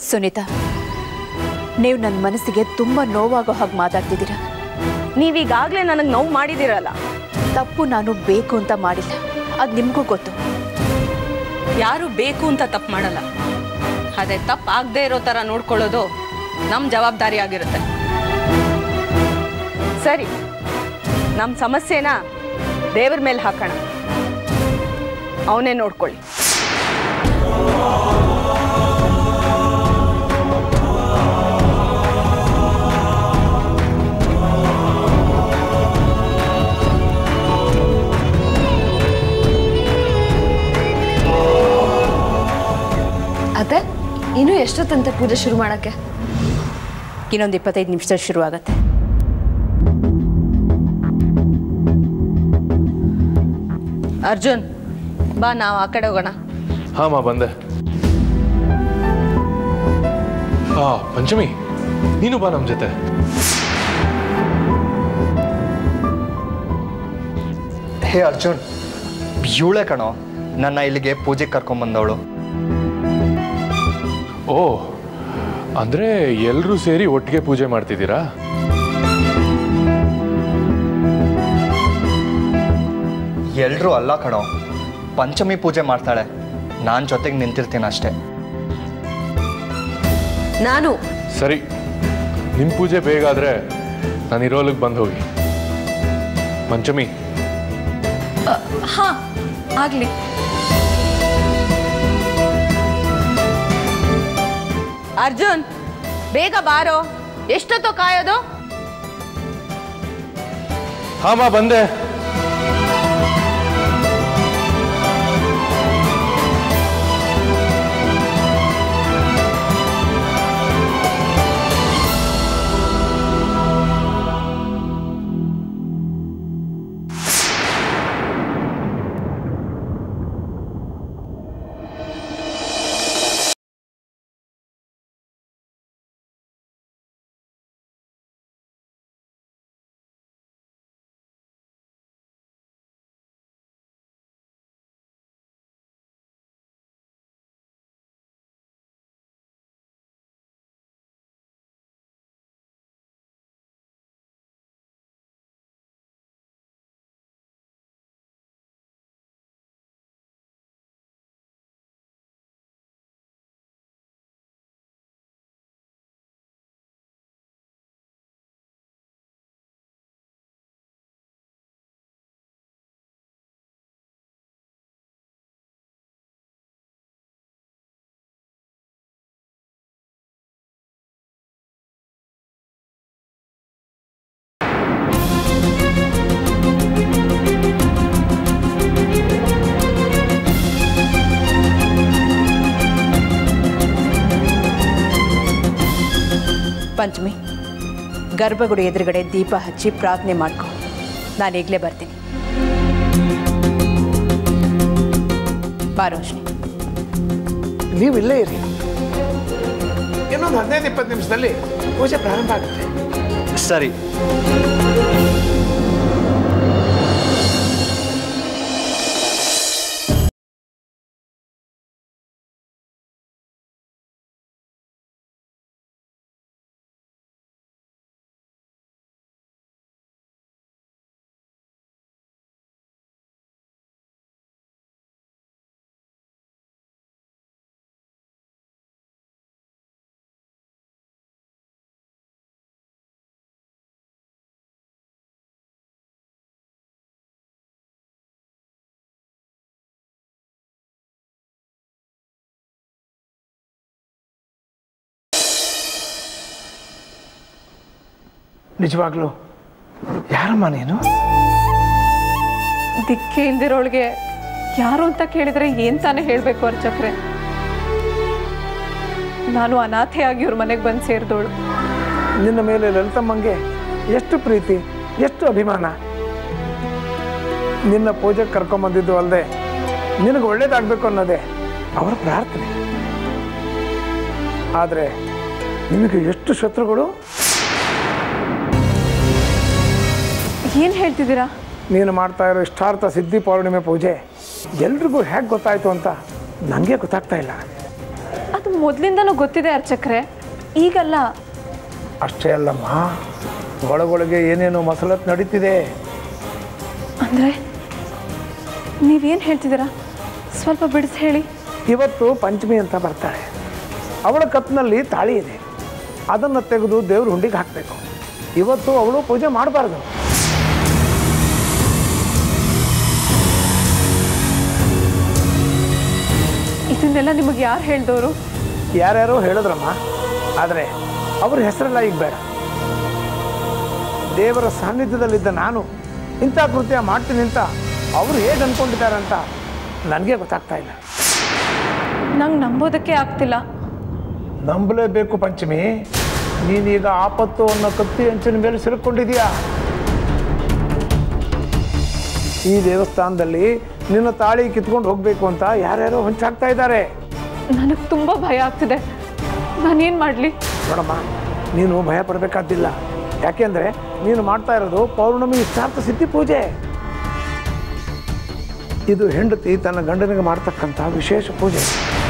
ಸುನೀತಾ ನೀವು ನನ್ನ ಮನಸ್ಸಿಗೆ ತುಂಬ ನೋವಾಗೋ ಹಾಗೆ ಮಾತಾಡ್ತಿದ್ದೀರಾ ನೀವೀಗಾಗಲೇ ನನಗೆ ನೋವು ಮಾಡಿದಿರಲ್ಲ ತಪ್ಪು ನಾನು ಬೇಕು ಅಂತ ಮಾಡಿಲ್ಲ ಅದು ನಿಮಗೂ ಗೊತ್ತು ಯಾರು ಬೇಕು ಅಂತ ತಪ್ಪು ಮಾಡಲ್ಲ ಅದೇ ತಪ್ಪು ಆಗದೆ ಇರೋ ಥರ ನೋಡ್ಕೊಳ್ಳೋದು ನಮ್ಮ ಜವಾಬ್ದಾರಿ ಆಗಿರುತ್ತೆ ಸರಿ ನಮ್ಮ ಸಮಸ್ಯೆನ ದೇವ್ರ ಮೇಲೆ ಹಾಕೋಣ ಅವನೇ ನೋಡ್ಕೊಳ್ಳಿ ಅತ್ತೆ ಇನ್ನು ಎಷ್ಟೊತ್ತಂತೆ ಪೂಜೆ ಶುರು ಮಾಡಕ್ಕೆ ಇನ್ನೊಂದು ಇಪ್ಪತ್ತೈದು ನಿಮಿಷದಲ್ಲಿ ಶುರು ಆಗತ್ತೆ ಅರ್ಜುನ್ ಬಾ ನಾವು ಆ ಕಡೆ ಹೋಗೋಣ ಹಾಂ ಮಾ ಬಂದೆ ಹಾ ಪಂಚಮಿ ನೀನು ಬಾ ನಮ್ಮ ಜೊತೆ ಹೇ ಅರ್ಜುನ್ ಇವಳೆ ಕಣೋ ನನ್ನ ಇಲ್ಲಿಗೆ ಪೂಜೆಗೆ ಕರ್ಕೊಂಬಂದವಳು ಓ ಅಂದರೆ ಎಲ್ಲರೂ ಸೇರಿ ಒಟ್ಟಿಗೆ ಪೂಜೆ ಮಾಡ್ತಿದ್ದೀರಾ ಎಲ್ರೂ ಅಲ್ಲ ಕಣೋ ಪಂಚಮಿ ಪೂಜೆ ಮಾಡ್ತಾಳೆ ನಾನು ಜೊತೆಗೆ ನಿಂತಿರ್ತೀನಿ ಅಷ್ಟೇ ನಾನು ಸರಿ ನಿಮ್ಮ ಪೂಜೆ ಬೇಗ ಆದರೆ ನಾನು ಇರೋಲಿಗೆ ಬಂದು ಹೋಗಿ ಪಂಚಮಿ ಹಾ ಆಗ್ಲಿ ಅರ್ಜುನ್ ಬೇಗ ಬಾರೋ ಎಷ್ಟೊತ್ತು ಕಾಯೋದು ಹಾಂ ಮಾ ಬಂದೆ ಪಂಚಮಿ ಗರ್ಭಗುಡಿ ಎದುರುಗಡೆ ದೀಪ ಹಚ್ಚಿ ಪ್ರಾರ್ಥನೆ ಮಾಡ್ಕೊ ನಾನು ಈಗಲೇ ಬರ್ತೀನಿ ಬಾರೋಶ್ನಿ ನೀವು ಇಲ್ಲೇ ಇರಿ ಇನ್ನೊಂದು ಹದಿನೈದು ಇಪ್ಪತ್ತು ನಿಮಿಷದಲ್ಲಿ ಪೂಜೆ ಪ್ರಾರಂಭ ಆಗುತ್ತೆ ಸರಿ ನಿಜವಾಗ್ಲೂ ಯಾರಮ್ಮ ನೀನು ದಿಕ್ಕೇ ಇಲ್ದಿರೋಳಿಗೆ ಯಾರು ಅಂತ ಕೇಳಿದ್ರೆ ಏನ್ ತಾನೇ ಹೇಳಬೇಕು ಅರ್ಚಕ್ರೆ ನಾನು ಅನಾಥೆಯಾಗಿ ಇವ್ರ ಮನೆಗೆ ಬಂದು ಸೇರಿದವಳು ನಿನ್ನ ಮೇಲೆ ಲಲಿತಮ್ಮಂಗೆ ಎಷ್ಟು ಪ್ರೀತಿ ಎಷ್ಟು ಅಭಿಮಾನ ನಿನ್ನ ಪೂಜೆಗೆ ಕರ್ಕೊಂಬಂದಿದ್ದು ಅಲ್ಲದೆ ನಿನಗೆ ಒಳ್ಳೇದಾಗಬೇಕು ಅನ್ನೋದೇ ಅವರ ಪ್ರಾರ್ಥನೆ ಆದರೆ ನಿನಗೆ ಎಷ್ಟು ಶತ್ರುಗಳು ಏನು ಹೇಳ್ತಿದ್ದೀರಾ ನೀನು ಮಾಡ್ತಾ ಇರೋ ಇಷ್ಟಾರ್ಥ ಸಿದ್ಧಿ ಪೌರ್ಣಿಮೆ ಪೂಜೆ ಎಲ್ರಿಗೂ ಹೇಗೆ ಗೊತ್ತಾಯ್ತು ಅಂತ ನನಗೆ ಗೊತ್ತಾಗ್ತಾ ಇಲ್ಲ ಅದು ನನಗೆ ಮೊದಲಿಂದನೂ ಗೊತ್ತಿದೆ ಅರ್ಚಕ್ರೆ ಈಗಲ್ಲ ಅಷ್ಟೇ ಅಲ್ಲಮ್ಮ ಒಳಗೊಳಗೆ ಏನೇನು ಮಸಲತ್ ನಡೀತಿದೆ ಅಂದರೆ ನೀವೇನು ಹೇಳ್ತಿದ್ದೀರಾ ಸ್ವಲ್ಪ ಬಿಡಿಸಿ ಹೇಳಿ ಇವತ್ತು ಪಂಚಮಿ ಅಂತ ಬರ್ತಾಳೆ ಅವಳ ಕತ್ನಲ್ಲಿ ತಾಳಿ ಇದೆ ಅದನ್ನು ತೆಗೆದು ದೇವ್ರ ಹುಂಡಿಗೆ ಹಾಕಬೇಕು ಇವತ್ತು ಅವಳು ಪೂಜೆ ಮಾಡಬಾರ್ದು ಇದನ್ನೆಲ್ಲ ನಿಮಗೆ ಯಾರು ಹೇಳ್ದವರು ಯಾರ್ಯಾರೋ ಹೇಳಿದ್ರಮ್ಮ ಆದರೆ ಅವ್ರ ಹೆಸರೆಲ್ಲ ಈಗ ಬೇಡ ದೇವರ ಸಾನ್ನಿಧ್ಯದಲ್ಲಿದ್ದ ನಾನು ಇಂಥ ಕೃತ್ಯ ಮಾಡ್ತೀನಿ ಅಂತ ಅವರು ಹೇಗೆ ಅಂದ್ಕೊಂಡಿದ್ದಾರೆ ಅಂತ ನನಗೆ ಗೊತ್ತಾಗ್ತಾ ಇಲ್ಲ ನಂಗೆ ನಂಬೋದಕ್ಕೆ ಆಗ್ತಿಲ್ಲ ನಂಬಲೇಬೇಕು ಪಂಚಮಿ ನೀನೀಗ ಆಪತ್ತು ಅನ್ನೋ ಕತ್ತಿ ಅಂಚಿನ ಮೇಲೆ ಸಿಲುಕೊಂಡಿದೀಯಾ ಈ ದೇವಸ್ಥಾನದಲ್ಲಿ ನಿನ್ನ ತಾಳಿ ಕಿತ್ಕೊಂಡು ಹೋಗಬೇಕು ಅಂತ ಯಾರ್ಯಾರೋ ಹೊಂಚಾಗ್ತಾ ಇದ್ದಾರೆ ನನಗೆ ತುಂಬ ಭಯ ಆಗ್ತಿದೆ ನಾನೇನು ಮಾಡಲಿ ನೋಡಮ್ಮ ನೀನು ಭಯ ಪಡಬೇಕಾದ್ದಿಲ್ಲ ಯಾಕೆಂದ್ರೆ ನೀನು ಮಾಡ್ತಾ ಇರೋದು ಪೌರ್ಣಮಿ ಇಷ್ಟಾರ್ಥ ಸಿದ್ಧಿ ಪೂಜೆ ಇದು ಹೆಂಡತಿ ತನ್ನ ಗಂಡನಿಗೆ ಮಾಡ್ತಕ್ಕಂಥ ವಿಶೇಷ ಪೂಜೆ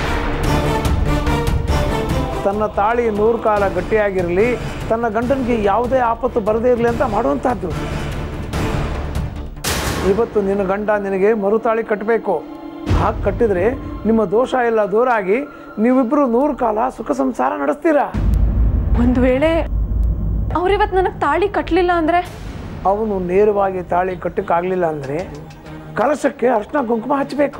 ತನ್ನ ತಾಳಿ ನೂರು ಕಾಲ ಗಟ್ಟಿಯಾಗಿರಲಿ ತನ್ನ ಗಂಡನಿಗೆ ಯಾವುದೇ ಆಪತ್ತು ಬರದೇ ಇರಲಿ ಅಂತ ಮಾಡುವಂತಹದ್ದು ಇವತ್ತು ನಿನ್ನ ಗಂಡ ನಿನಗೆ ಮರುತಾಳಿ ಕಟ್ಟಬೇಕು ಹಾಗೆ ಕಟ್ಟಿದ್ರೆ ನಿಮ್ಮ ದೋಷ ಎಲ್ಲ ದೂರ ಆಗಿ ನೀವಿಬ್ಬರು ನೂರು ಕಾಲ ಸುಖ ಸಂಸಾರ ನಡೆಸ್ತೀರಾ ಒಂದು ವೇಳೆ ಅವ್ರಿವತ್ತು ನನಗೆ ತಾಳಿ ಕಟ್ಟಲಿಲ್ಲ ಅಂದರೆ ಅವನು ನೇರವಾಗಿ ತಾಳಿ ಕಟ್ಟಕ್ಕಾಗಲಿಲ್ಲ ಅಂದರೆ ಕಲಶಕ್ಕೆ ಅರ್ಶಿನ ಕುಂಕುಮ ಹಚ್ಚಬೇಕು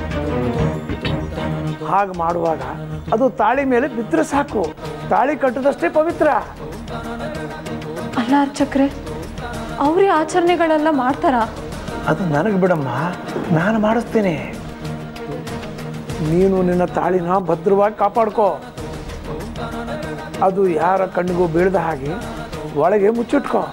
ಹಾಗೆ ಮಾಡುವಾಗ ಅದು ತಾಳಿ ಮೇಲೆ ಬಿದ್ದರೆ ಸಾಕು ತಾಳಿ ಕಟ್ಟಿದಷ್ಟೇ ಪವಿತ್ರ ಅಲ್ಲ ಅರ್ಚಕ್ರೆ ಅವ್ರ ಆಚರಣೆಗಳೆಲ್ಲ ಮಾಡ್ತಾರಾ ಅದು ನನಗೆ ಬಿಡಮ್ಮ ನಾನು ಮಾಡಿಸ್ತೀನಿ ನೀನು ನಿನ್ನ ತಾಳಿನ ಭದ್ರವಾಗಿ ಕಾಪಾಡ್ಕೋ ಅದು ಯಾರ ಕಣ್ಣಿಗೂ ಬೀಳದ ಹಾಗೆ ಒಳಗೆ ಮುಚ್ಚಿಟ್ಕೋ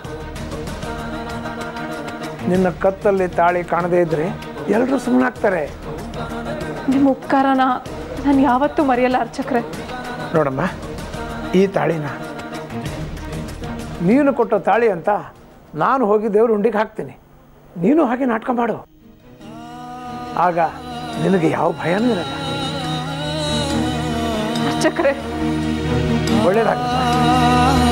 ನಿನ್ನ ಕತ್ತಲ್ಲಿ ತಾಳಿ ಕಾಣದೇ ಇದ್ರೆ ಎಲ್ಲರೂ ಸುಮ್ಮನಾಗ್ತಾರೆ ನಿಮ್ಮ ಉಪಕಾರನ ನಾನು ಯಾವತ್ತೂ ಮರೆಯಲ್ಲ ಅರ್ಚಕ್ರೆ ನೋಡಮ್ಮ ಈ ತಾಳಿನ ನೀನು ಕೊಟ್ಟ ತಾಳಿ ಅಂತ ನಾನು ಹೋಗಿ ದೇವ್ರ ಹುಂಡಿಗೆ ಹಾಕ್ತೀನಿ ನೀನು ಹಾಗೆ ನಾಟಕ ಮಾಡು ಆಗ ನಿನಗೆ ಯಾವ ಭಯನೂ ಇರಲ್ಲ ಅರ್ಚಕ್ರೆ ಒಳ್ಳೇದಾಗ್ತದೆ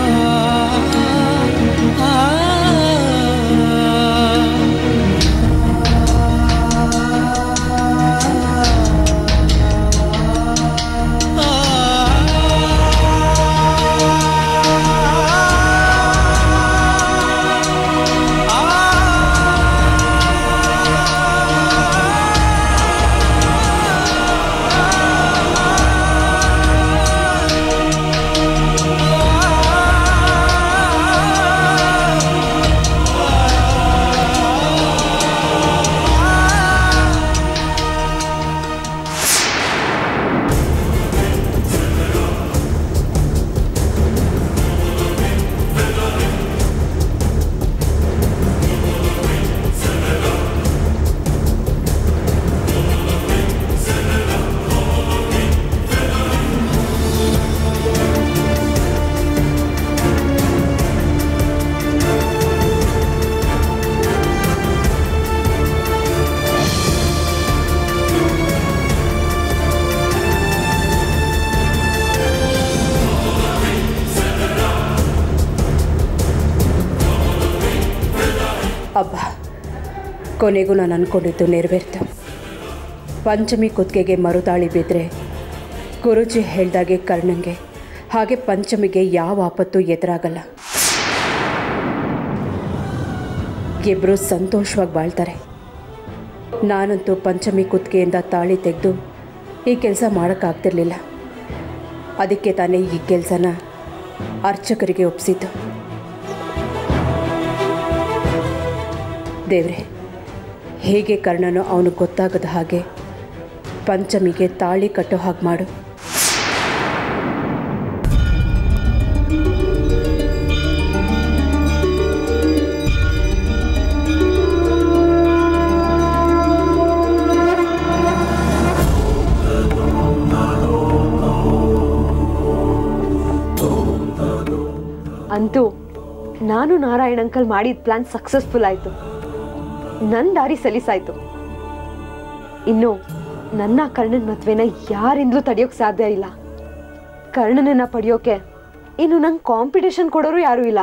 ಅಬ್ಬ ಕೊನೆಗೂ ನಾನು ಅಂದ್ಕೊಂಡಿದ್ದು ನೆರವೇರ್ತು ಪಂಚಮಿ ಕುತ್ತಿಗೆಗೆ ಮರುತಾಳಿ ಬಿದ್ದರೆ ಗುರುಜಿ ಹೇಳ್ದಾಗೆ ಕರ್ಣಂಗೆ ಹಾಗೆ ಪಂಚಮಿಗೆ ಯಾವ ಆಪತ್ತು ಎದುರಾಗಲ್ಲ ಇಬ್ಬರು ಸಂತೋಷವಾಗಿ ಬಾಳ್ತಾರೆ ನಾನಂತೂ ಪಂಚಮಿ ಕುತ್ತಿಗೆಯಿಂದ ತಾಳಿ ತೆಗೆದು ಈ ಕೆಲಸ ಮಾಡೋಕ್ಕಾಗ್ತಿರ್ಲಿಲ್ಲ ಅದಕ್ಕೆ ತಾನೇ ಈ ಕೆಲಸನ ಅರ್ಚಕರಿಗೆ ಒಪ್ಪಿಸಿದ್ದು ದೇವ್ರೆ ಹೇಗೆ ಕರ್ಣನು ಅವನು ಗೊತ್ತಾಗದ ಹಾಗೆ ಪಂಚಮಿಗೆ ತಾಳಿ ಕಟ್ಟೋ ಹಾಗೆ ಮಾಡು ಅಂತೂ ನಾನು ನಾರಾಯಣ್ ಅಂಕಲ್ ಮಾಡಿದ ಪ್ಲಾನ್ ಸಕ್ಸಸ್ಫುಲ್ ಆಯಿತು ನನ್ನ ದಾರಿ ಸಲೀಸಾಯ್ತು ಇನ್ನು ನನ್ನ ಕರ್ಣನ್ ಮದ್ವೆನ ಯಾರಿಂದಲೂ ತಡೆಯೋಕೆ ಸಾಧ್ಯ ಇಲ್ಲ ಕರ್ಣನನ್ನ ಪಡೆಯೋಕೆ ಇನ್ನು ನಂಗೆ ಕಾಂಪಿಟೇಷನ್ ಕೊಡೋರು ಯಾರೂ ಇಲ್ಲ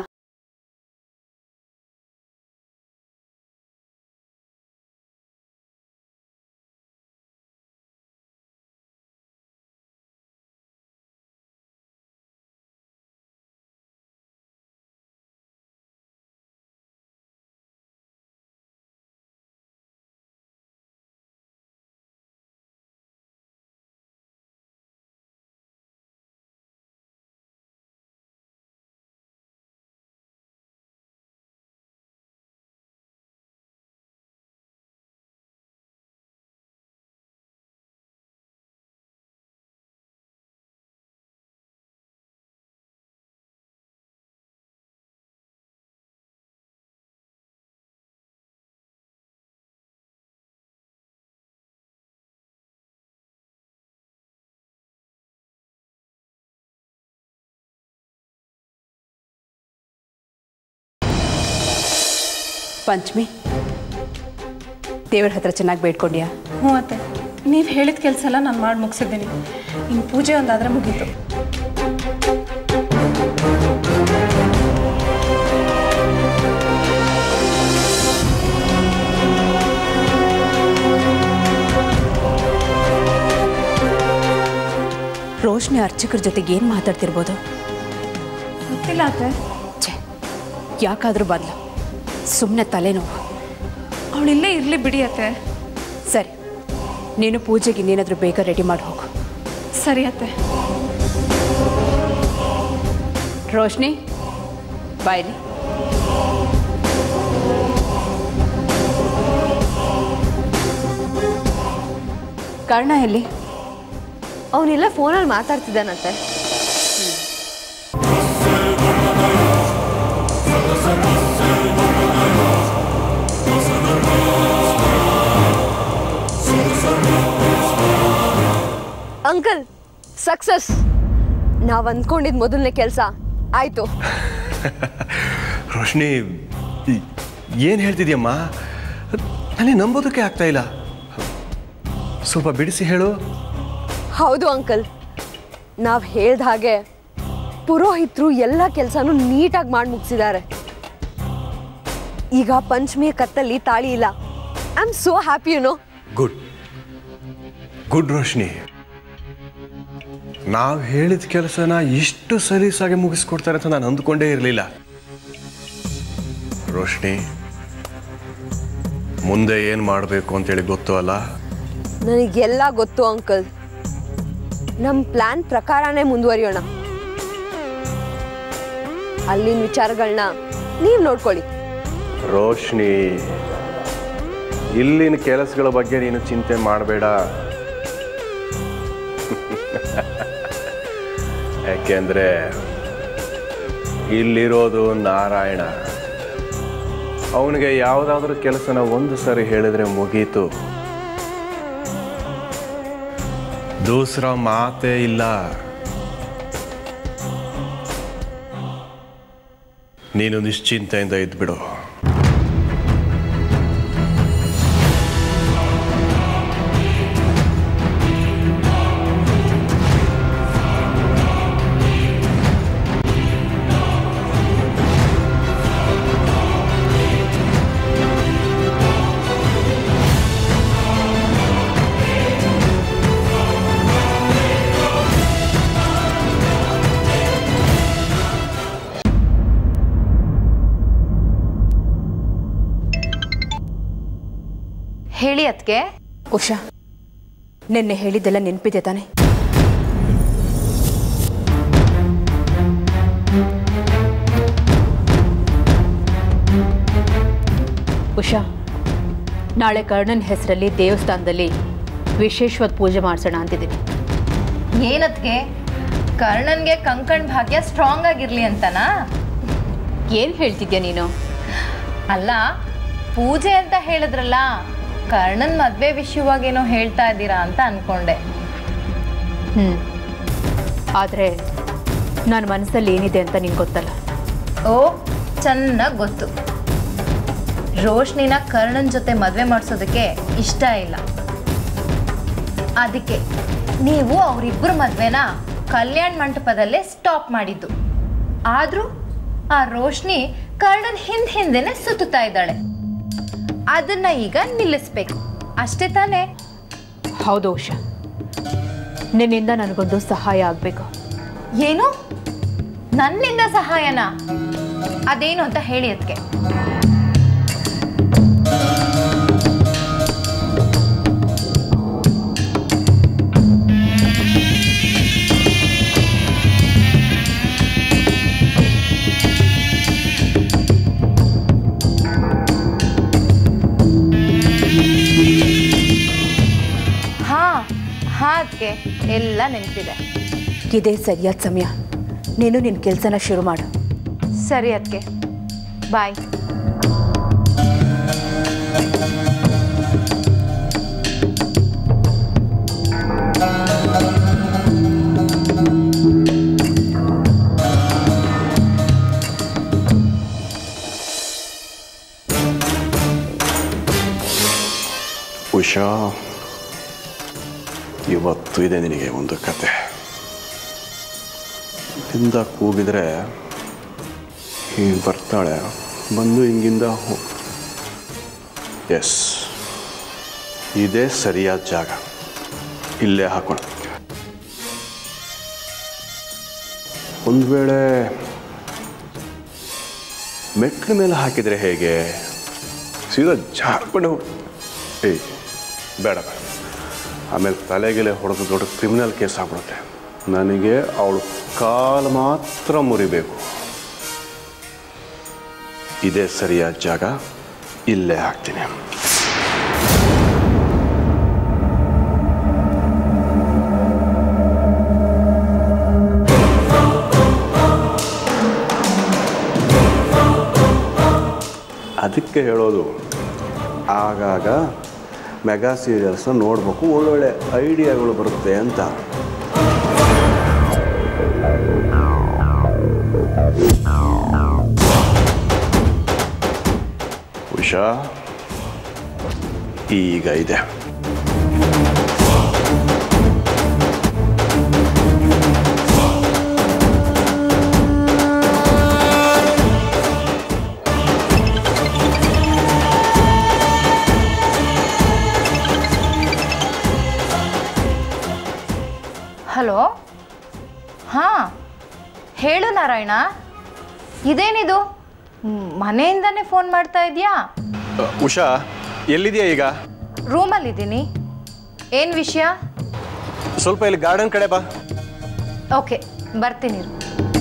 ಪಂಚಮಿ ದೇವರ ಹತ್ರ ಚೆನ್ನಾಗಿ ಬೇಡ್ಕೊಂಡ್ಯಾ ಹ್ಞೂ ಅತ್ತೆ ನೀವು ಹೇಳಿದ ಕೆಲಸ ಎಲ್ಲ ನಾನು ಮಾಡಿ ಮುಗಿಸಿದ್ದೀನಿ ಇನ್ನು ಪೂಜೆ ಒಂದಾದರೆ ಮುಗೀತು ರೋಶ್ನಿ ಅರ್ಚಕರ ಜೊತೆಗೆ ಏನು ಮಾತಾಡ್ತಿರ್ಬೋದು ಗೊತ್ತಿಲ್ಲ ಅತ್ತೆ ಛೇ ಯಾಕಾದರೂ ಬದಲು ಸುಮ್ಮನೆ ತಲೆನೋವು ಅವಳು ಇಲ್ಲೇ ಇರಲಿ ಬಿಡಿ ಅತ್ತೆ ಸರಿ ನೀನು ಪೂಜೆಗೆ ಇನ್ನೇನಾದರೂ ಬೇಗ ರೆಡಿ ಮಾಡಿ ಹೋಗು ಸರಿ ಅತ್ತೆ ರೋಶ್ನಿ ಬಾಯ್ಲಿ ಕರ್ಣ ಎಲ್ಲಿ ಅವನಿಲ್ಲ ಫೋನಲ್ಲಿ ಮಾತಾಡ್ತಿದ್ದಾನಂತೆ ಅಂಕಲ್ ಸಕ್ಸಸ್ ನಾವ್ ಅಂದ್ಕೊಂಡಿದ್ ಮೊದಲನೇ ಕೆಲಸ ಆಯ್ತು ರೋಶ್ನಿ ಏನು ಹೇಳ್ತಿದ್ಯಮ್ಮ ನನಗೆ ನಂಬೋದಕ್ಕೆ ಆಗ್ತಾ ಇಲ್ಲ ಸ್ವಲ್ಪ ಬಿಡಿಸಿ ಹೇಳು ಹೌದು ಅಂಕಲ್ ನಾವ್ ಹೇಳ್ದ ಹಾಗೆ ಪುರೋಹಿತರು ಎಲ್ಲ ಕೆಲಸನೂ ನೀಟಾಗಿ ಮಾಡಿ ಮುಗಿಸಿದ್ದಾರೆ ಈಗ ಪಂಚಮಿಯ ಕತ್ತಲ್ಲಿ ತಾಳಿ ಇಲ್ಲ I am so happy you know good good Roshni ನಾವು ಹೇಳಿದ ಕೆಲಸನ ಇಷ್ಟು ಸಲೀಸಾಗಿ ಮುಗಿಸ್ಕೊಡ್ತಾರೆ ಅಂತ ನಾನು ಅಂದ್ಕೊಂಡೇ ಇರಲಿಲ್ಲ ರೋಶ್ನಿ ಮುಂದೆ ಏನು ಮಾಡಬೇಕು ಅಂತೇಳಿ ಗೊತ್ತು ಅಲ್ಲ ನನಗೆಲ್ಲ ಗೊತ್ತು ಅಂಕಲ್ ನಮ್ಮ ಪ್ಲಾನ್ ಪ್ರಕಾರನೇ ಮುಂದುವರಿಯೋಣ ಅಲ್ಲಿನ ವಿಚಾರಗಳನ್ನ ನೀವು ನೋಡ್ಕೊಳ್ಳಿ ರೋಶ್ನಿ ಇಲ್ಲಿನ ಕೆಲಸಗಳ ಬಗ್ಗೆ ನೀನು ಚಿಂತೆ ಮಾಡಬೇಡ ಯಾಕೆಂದ್ರೆ ಇಲ್ಲಿರೋದು ನಾರಾಯಣ ಅವನಿಗೆ ಯಾವುದಾದ್ರೂ ಕೆಲಸನ ಒಂದು ಸರಿ ಹೇಳಿದ್ರೆ ಮುಗೀತು ದೂಸರ ಮಾತೇ ಇಲ್ಲ ನೀನು ನಿಶ್ಚಿಂತೆಯಿಂದ ಇದ್ಬಿಡು ಹೇಳಿ ಅದಕ್ಕೆ ಉಷಾ ನಿನ್ನೆ ಹೇಳಿದ್ದೆಲ್ಲ ನೆನಪಿದೆ ತಾನೆ ಉಷಾ ನಾಳೆ ಕರ್ಣನ್ ಹೆಸರಲ್ಲಿ ದೇವಸ್ಥಾನದಲ್ಲಿ ವಿಶೇಷವಾದ ಪೂಜೆ ಮಾಡಿಸೋಣ ಅಂತಿದ್ದೀನಿ ಏನದ್ಕೆ ಕರ್ಣನ್ಗೆ ಕಂಕಣ್ ಭಾಗ್ಯ ಸ್ಟ್ರಾಂಗ್ ಆಗಿರ್ಲಿ ಅಂತನಾ ಏನು ಹೇಳ್ತಿದ್ಯಾ ನೀನು ಅಲ್ಲ ಪೂಜೆ ಅಂತ ಹೇಳಿದ್ರಲ್ಲ ಕರ್ಣನ್ ಮದ್ವೆ ವಿಷಯವಾಗೇನೋ ಹೇಳ್ತಾ ಇದ್ದೀರಾ ಅಂತ ಅನ್ಕೊಂಡೆ ಹ್ಞೂ ಆದರೆ ನನ್ನ ಮನಸ್ಸಲ್ಲಿ ಏನಿದೆ ಅಂತ ನಿಂಗೆ ಗೊತ್ತಲ್ಲ ಓ ಚೆನ್ನಾಗಿ ಗೊತ್ತು ರೋಶ್ನಿನ ಕರ್ಣನ್ ಜೊತೆ ಮದ್ವೆ ಮಾಡಿಸೋದಕ್ಕೆ ಇಷ್ಟ ಇಲ್ಲ ಅದಕ್ಕೆ ನೀವು ಅವರಿಬ್ಬರ ಮದ್ವೆನ ಕಲ್ಯಾಣ ಮಂಟಪದಲ್ಲೇ ಸ್ಟಾಪ್ ಮಾಡಿದ್ದು ಆದರೂ ಆ ರೋಶ್ನಿ ಕರ್ಣನ್ ಹಿಂದ್ ಹಿಂದೆನೆ ಸುತ್ತುತ್ತಾ ಇದ್ದಾಳೆ ಅದನ್ನ ಈಗ ನಿಲ್ಲಿಸ್ಬೇಕು ಅಷ್ಟೇ ತಾನೇ ಹೌದು ಉಷಾ ನಿನ್ನಿಂದ ನನಗೊಂದು ಸಹಾಯ ಆಗಬೇಕು ಏನು ನನ್ನಿಂದ ಸಹಾಯನ ಅದೇನು ಅಂತ ಹೇಳಿ ಅದಕ್ಕೆ ಹಾ ಹಾ ಅದಕ್ಕೆ ಎಲ್ಲ ನೆನಪಿದೆ ಇದೇ ಸರಿಯಾದ ಸಮಯ ನೀನು ನಿನ್ನ ಕೆಲಸನ ಶುರು ಮಾಡು ಸರಿ ಅದಕ್ಕೆ ಬಾಯ್ ಉಷಾ ಇವತ್ತು ಇದೆ ನಿನಗೆ ಒಂದು ಕತೆ ಹಿಂದ ಕೂಗಿದ್ರೆ ಹಿಂಗೆ ಬರ್ತಾಳೆ ಬಂದು ಹಿಂಗಿಂದ ಎಸ್ ಇದೇ ಸರಿಯಾದ ಜಾಗ ಇಲ್ಲೇ ಹಾಕೋಣ ಒಂದು ವೇಳೆ ಮೆಟ್ಲ ಮೇಲೆ ಹಾಕಿದರೆ ಹೇಗೆ ಸೀದಾ ಜಾರ್ಕೊಂಡು ಹೋಗ್- ಏಯ್ ಬೇಡ ಬೇಡ ಆಮೇಲೆ ತಲೆಗೆಲೆ ಹೊಡೆದು ದೊಡ್ಡ ಕ್ರಿಮಿನಲ್ ಕೇಸ್ ಆಗ್ಬಿಡುತ್ತೆ ನನಗೆ ಅವಳು ಕಾಲು ಮಾತ್ರ ಮುರಿಬೇಕು ಇದೇ ಸರಿಯಾದ ಜಾಗ ಇಲ್ಲೇ ಹಾಕ್ತೀನಿ ಅದಕ್ಕೆ ಹೇಳೋದು ಆಗಾಗ ಮೆಗಾ ಸೀರಿಯಲ್ಸ್ನ ನೋಡಬೇಕು ಒಳ್ಳೊಳ್ಳೆ ಐಡಿಯಾಗಳು ಬರುತ್ತೆ ಅಂತ ಉಷಾ ಈಗ ಇದೆ ಹಲೋ ಹಾಂ ಹೇಳು ನಾರಾಯಣ ಇದೇನಿದು ಮ್, ಮನೆಯಿಂದನೇ ಫೋನ್ ಮಾಡ್ತಾ ಇದೆಯಾ ಅ, ಉಷಾ ಎಲ್ಲಿದೆಯಾ ಈಗ ರೂಮಲ್ಲಿದ್ದೀನಿ ಏನು ವಿಷಯ ಸ್ವಲ್ಪ ಇಲ್ಲಿ ಗಾರ್ಡನ್ ಕಡೆ ಬಾ ಓಕೆ ಬರ್ತೀನಿ ಇರು.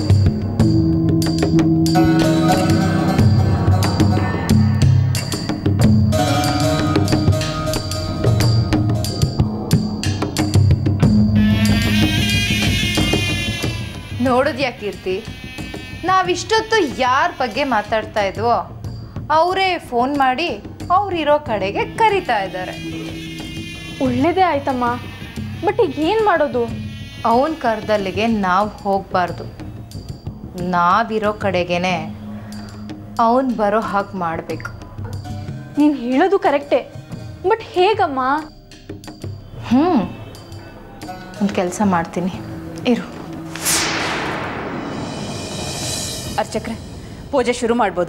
ನೋಡಿದ್ಯಾ ಕೀರ್ತಿ ನಾವಿಷ್ಟೊತ್ತು ಯಾರ ಬಗ್ಗೆ ಮಾತಾಡ್ತಾ ಇದ್ವೋ ಅವರೇ ಫೋನ್ ಮಾಡಿ ಅವ್ರಿರೋ ಕಡೆಗೆ ಕರಿತಾ ಇದ್ದಾರೆ ಒಳ್ಳೇದೇ ಆಯ್ತಮ್ಮ ಬಟ್ ಈಗ ಏನು ಮಾಡೋದು ಅವನ ಕರ್ದಲ್ಲಿಗೆ ನಾವು ಹೋಗಬಾರ್ದು ನಾವಿರೋ ಕಡೆಗೇನೆ ಅವನು ಬರೋ ಹಾಗೆ ಮಾಡಬೇಕು ನೀನು ಹೇಳೋದು ಕರೆಕ್ಟೇ ಬಟ್ ಹೇಗಮ್ಮ ಹ್ಞೂ ಒಂದು ಕೆಲಸ ಮಾಡ್ತೀನಿ ಇರು ಅರ್ಚಕ್ರೆ ಪೂಜೆ ಶುರು ಮಾಡ್ಬೋದು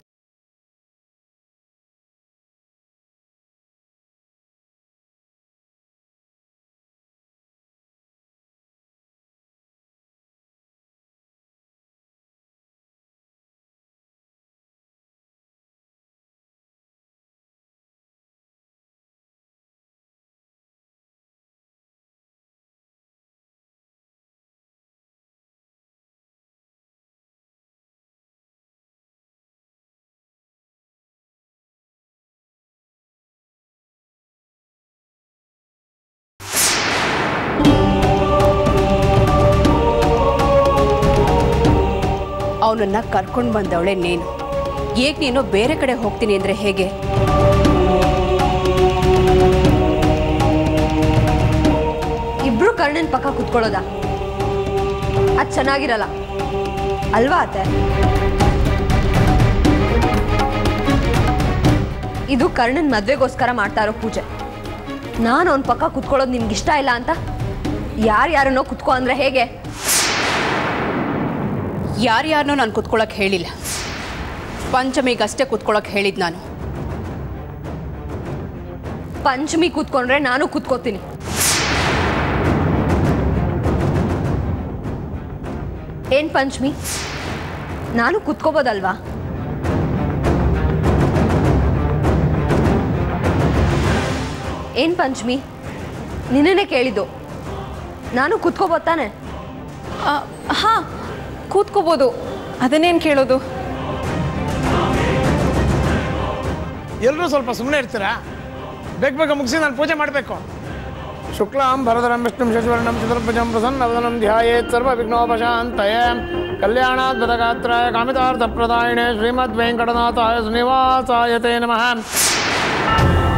ಅವನನ್ನ ಕರ್ಕೊಂಡು ಬಂದವಳೆ ನೀನು ಈಗ ನೀನು ಬೇರೆ ಕಡೆ ಹೋಗ್ತೀನಿ ಅಂದರೆ ಹೇಗೆ ಇಬ್ರು ಕರ್ಣನ್ ಪಕ್ಕ ಕುತ್ಕೊಳ್ಳೋದ ಅದು ಚೆನ್ನಾಗಿರಲ್ಲ ಅಲ್ವಾ ಅತ್ತೆ ಇದು ಕರ್ಣನ್ ಮದ್ವೆಗೋಸ್ಕರ ಮಾಡ್ತಾ ಇರೋ ಪೂಜೆ ನಾನು ಅವನ ಪಕ್ಕ ಕುತ್ಕೊಳ್ಳೋದು ನಿನ್ಗೆ ಇಷ್ಟ ಇಲ್ಲ ಅಂತ ಯಾರ್ಯಾರನ್ನೋ ಕುತ್ಕೋ ಅಂದ್ರೆ ಹೇಗೆ ಯಾರ್ಯಾರನ್ನೂ ನಾನು ಕುತ್ಕೊಳ್ಳೋಕೆ ಹೇಳಿಲ್ಲ ಪಂಚಮಿಗಷ್ಟೇ ಕುತ್ಕೊಳ್ಳೋಕೆ ಹೇಳಿದ್ದು ನಾನು ಪಂಚಮಿ ಕೂತ್ಕೊಂಡ್ರೆ ನಾನು ಕೂತ್ಕೋತೀನಿ ಏನ್ ಪಂಚಮಿ ನಾನು ಕೂತ್ಕೋಬೋದಲ್ವಾ ಏನ್ ಪಂಚಮಿ ನಿನ್ನೆ ಕೇಳಿದ್ದು ನಾನು ಕೂತ್ಕೋಬೋದು ತಾನೆ ಹಾಂ ಕೂತ್ಕೋಬೋದು ಅದನ್ನೇನು ಕೇಳೋದು ಎಲ್ಲರೂ ಸ್ವಲ್ಪ ಸುಮ್ಮನೆ ಇರ್ತೀರಾ ಬೇಗ ಬೇಗ ಮುಗಿಸಿ ನಾನು ಪೂಜೆ ಮಾಡಬೇಕು ಶುಕ್ಲಾಂ ಭರದರಂ ವಿಷ್ಣುಂ ಶಶಿವರ್ಣಂ ಚತುರ್ಭುಜಂ ಪ್ರಸನ್ನವದನಂ ಧ್ಯಾಯೇತ್ ಸರ್ವ ವಿಘ್ನೋಪಶಾಂತಯೇ ಕಲ್ಯಾಣಾದ್ಭುತಗಾತ್ರಾಯ ಕಾಮಿತಾರ್ಥಪ್ರದಾಯಿನೇ ಶ್ರೀಮದ್ ವೆಂಕಟನಾಥಾಯ ಶ್ರೀನಿವಾಸಾಯ ತೇ ನಮಃ